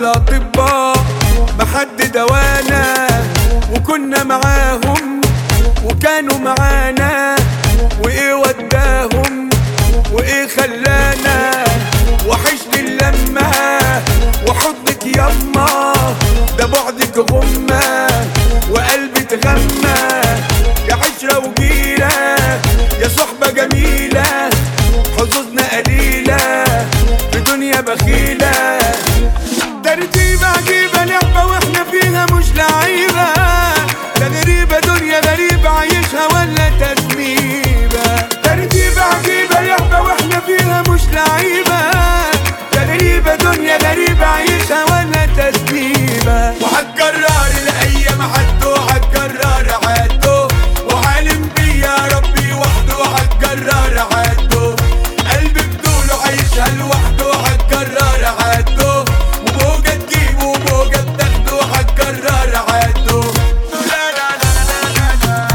الأطباء محد دوانا وكنا معاهم وكانوا معانا وإيه وداهم وإيه خلانا وحشني اللمة وحضنك يما ده بعدك غمة وقلبي اتغمى يا عشرة وجيلة يا صحبة جميلة حظوظنا قليلة في دنيا بخيلة ترتيبة عجيبة لعبة واحنا فيها مش لعيبة ده غريبة دنيا غريبة عايشها ولا تسميبة ترتيبة عجيبة لعبة واحنا فيها مش لعيبة ده غريبة دنيا غريبة عايشها ولا تسميبة وهتكرر الأيام حده هتكرر عده وعالم بيا ربي وحده هتكرر عده قلبي بدوله عايشها لوحده هتكرر عده وموجة تجيبه وموجة تاخده هتكرر عده لا لا لا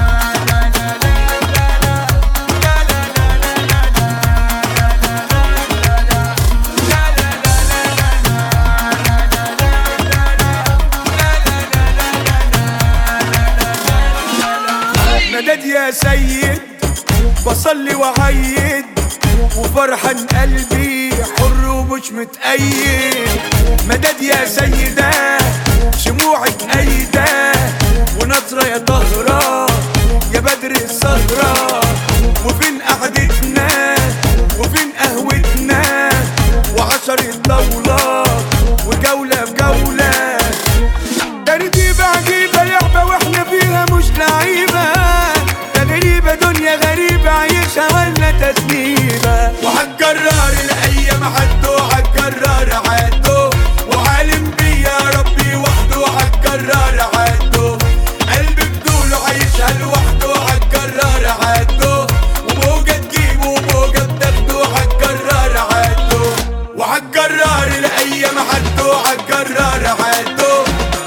مدد يا سيد بصلي وعيد وفرحان قلبي حر ومش متأيد مدد يا سيدة شموعك أيدة ونظرة يا طهرة يا بدر السهرة وفين قعدتنا وفين قهوتنا وعشرة طاولة وجولة بجولة ترتيبة عجيبة لعبة واحنا فيها مش لعيبة ده غريبة دنيا غريبة عايشها ولا تسنيبة وهتكرر الأيام حده هتكرر عده وعالم بيا ربي وحده هتكرر عده قلبي بدوله عايشها لوحده هتكرر عده وموجة تجيبه وموجة بتاخده هتكرر عده وهتكرر الأيام حده هتكرر عده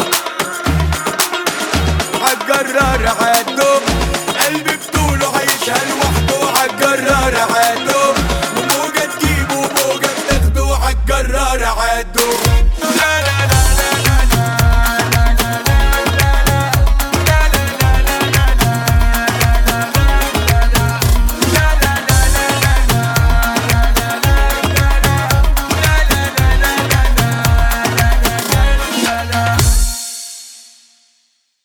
هتجرر عدو قلبي بطوله عايشها لوحده هتجرر عدو وموجة تجيبه وموجة بتاخده هتجرر عدو